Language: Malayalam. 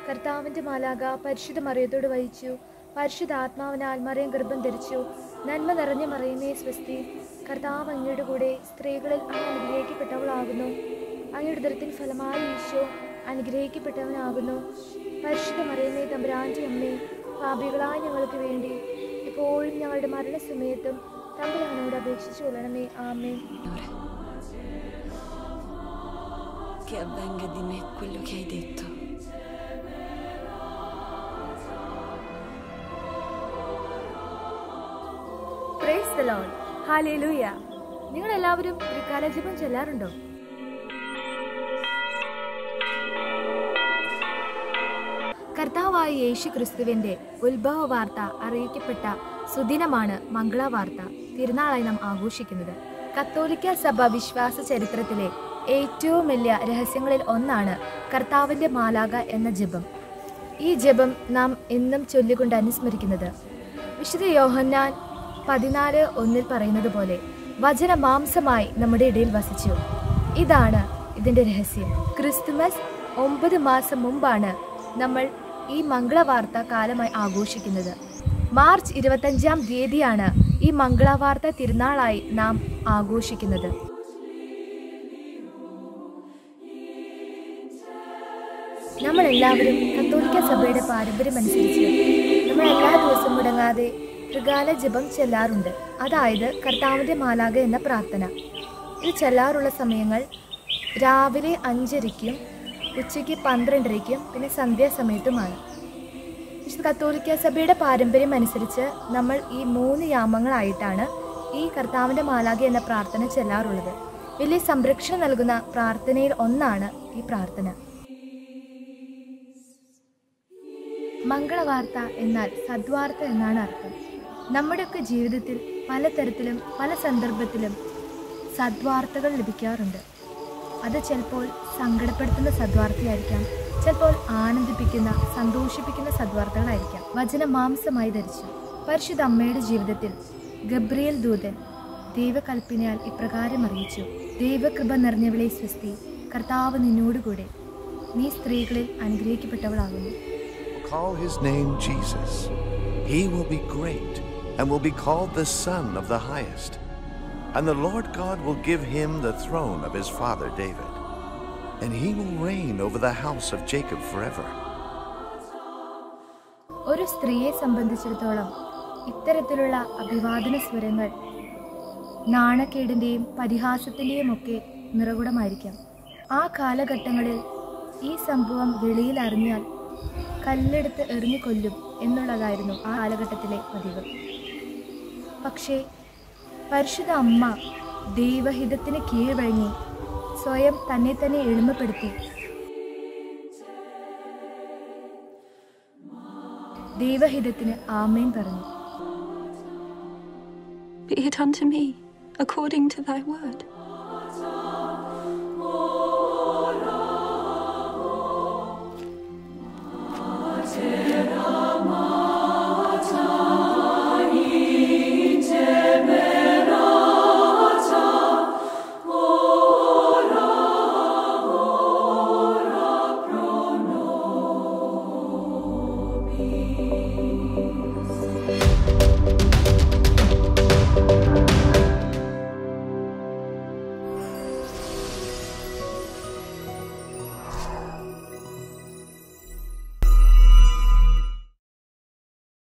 കർത്താവിന്റെ മാലാക പരിശുദ്ധ മറിയത്തോട് വഹിച്ചു പരിശുദ്ധ ആത്മാവിനാൽ മറിയം ഗർഭം ധരിച്ചു നന്മ നിറഞ്ഞ മറിയമേ സ്വസ്തി കർത്താവ് അങ്ങയുടെ കൂടെ സ്ത്രീകളിൽ അങ്ങ് അനുഗ്രഹിക്കപ്പെട്ടവളാകുന്നു അങ്ങയുടെ ഉദരത്തിൻ ഫലമായി ഈശോ അനുഗ്രഹിക്കപ്പെട്ടവനാകുന്നു പരിശുദ്ധ മറിയമേ തമ്പുരാൻ്റെ അമ്മേ പാപികളായ ഞങ്ങൾക്ക് വേണ്ടി ഇപ്പോഴും ഞങ്ങളുടെ മരണസമയത്തും തമ്പുരാനോട് അപേക്ഷിച്ചു കൊള്ളണമേ ആമേ Che avvenga di me quello che hai detto. Praise the Lord hallelujah നിങ്ങൾ എല്ലാവരും ഒരു കാലജപം ചൊല്ലാറുണ്ടോ കർത്താവായ യേശു ക്രിസ്തുവിന്റെ ഉത്ഭവ വാർത്ത അറിയിക്കപ്പെട്ട സുദിനമാണ് മംഗളവാർത്ത തിരുനാളായി നാം ആഘോഷിക്കുന്നത് കത്തോലിക്ക സഭ വിശ്വാസ ചരിത്രത്തിലെ ഏറ്റവും വലിയ രഹസ്യങ്ങളിൽ ഒന്നാണ് കർത്താവിന്റെ മാലാക എന്ന ജപം ഈ ജപം നാം എന്നും ചൊല്ലിക്കൊണ്ട് അനുസ്മരിക്കുന്നത് വിശുദ്ധ യോഹന്നാൻ പതിനാല് ഒന്നിൽ പറയുന്നത് പോലെ വചന മാംസമായി നമ്മുടെ ഇടയിൽ വസിച്ചു ഇതാണ് ഇതിന്റെ രഹസ്യം ക്രിസ്തുമസ് ഒമ്പത് മാസം മുമ്പാണ് നമ്മൾ ഈ മംഗളവാർത്ത കാലമായി ആഘോഷിക്കുന്നത് മാർച്ച് ഇരുപത്തഞ്ചാം തീയതിയാണ് ഈ മംഗളവാർത്ത തിരുനാളായി നാം ആഘോഷിക്കുന്നത് നമ്മൾ എല്ലാവരും കത്തോലിക്ക സഭയുടെ പാരമ്പര്യം അനുസരിച്ച് നമ്മൾ എല്ലാ ദിവസവും മുടങ്ങാതെ ത്രികാല ജപം ചെല്ലാറുണ്ട് അതായത് കർത്താവിന്റെ മാലാക എന്ന പ്രാർത്ഥന ഇത് ചെല്ലാറുള്ള സമയങ്ങൾ രാവിലെ അഞ്ചരയ്ക്കും ഉച്ചയ്ക്ക് പന്ത്രണ്ടരയ്ക്കും പിന്നെ സന്ധ്യാസമയത്തുമാണ് വിശുദ്ധ കത്തോലിക്ക സഭയുടെ പാരമ്പര്യം അനുസരിച്ച് നമ്മൾ ഈ മൂന്ന് യാമങ്ങളായിട്ടാണ് ഈ കർത്താവിന്റെ മാലാക എന്ന പ്രാർത്ഥന ചെല്ലാറുള്ളത് വലിയ സംരക്ഷണം നൽകുന്ന പ്രാർത്ഥനയിൽ ഒന്നാണ് ഈ പ്രാർത്ഥന മംഗളവാർത്ത എന്നാൽ സദ്വാർത്ത എന്നാണ് അർത്ഥം നമ്മുടെയൊക്കെ ജീവിതത്തിൽ പലതരത്തിലും പല സന്ദർഭത്തിലും സദ്വാർത്തകൾ ലഭിക്കാറുണ്ട് അത് ചിലപ്പോൾ സങ്കടപ്പെടുത്തുന്ന സദ്വാർത്തയായിരിക്കാം ചിലപ്പോൾ ആനന്ദിപ്പിക്കുന്ന സന്തോഷിപ്പിക്കുന്ന സദ്വാർത്തകളായിരിക്കാം വചന മാംസമായി ധരിച്ചു പരിശുദ്ധ അമ്മയുടെ ജീവിതത്തിൽ ഗബ്രിയേൽ ദൂതൻ ദൈവകൽപ്പനയാൽ ഇപ്രകാരം അറിയിച്ചു ദൈവകൃപ നിറഞ്ഞവളെ സ്വസ്തി കർത്താവ് നിന്നോടുകൂടെ നീ സ്ത്രീകളിൽ അനുഗ്രഹിക്കപ്പെട്ടവളാകുന്നു Call his name Jesus. He will be great and will be called the Son of the Highest. And the Lord God will give him the throne of his father David. And he will reign over the house of Jacob forever. ഒരു സ്ത്രീയെ സംബന്ധിച്ചിടത്തോളം ഇത്തരത്തിലുള്ള അഭിവാദന സ്വരങ്ങൾ നാണക്കേടിൻ്റെയും പരിഹാസത്തിൻ്റെയും ഒക്കെ നിറകുടമായിരിക്കാം ആ കാലഘട്ടങ്ങളിൽ ഈ സംഭവം വെളിയിൽ അറിഞ്ഞാൽ കല്ലെടുത്ത് എറിഞ്ഞു കൊല്ലും എന്നുള്ളതായിരുന്നു ആ കാലഘട്ടത്തിലെ പതിവ് പക്ഷേ പരിശുദ്ധ അമ്മ ദൈവഹിതത്തിന് കീഴ്വഴങ്ങി സ്വയം തന്നെ തന്നെ എളിമപ്പെടുത്തി ദൈവഹിതത്തിന് ആമേൻ പറഞ്ഞു Be it unto me according to thy word.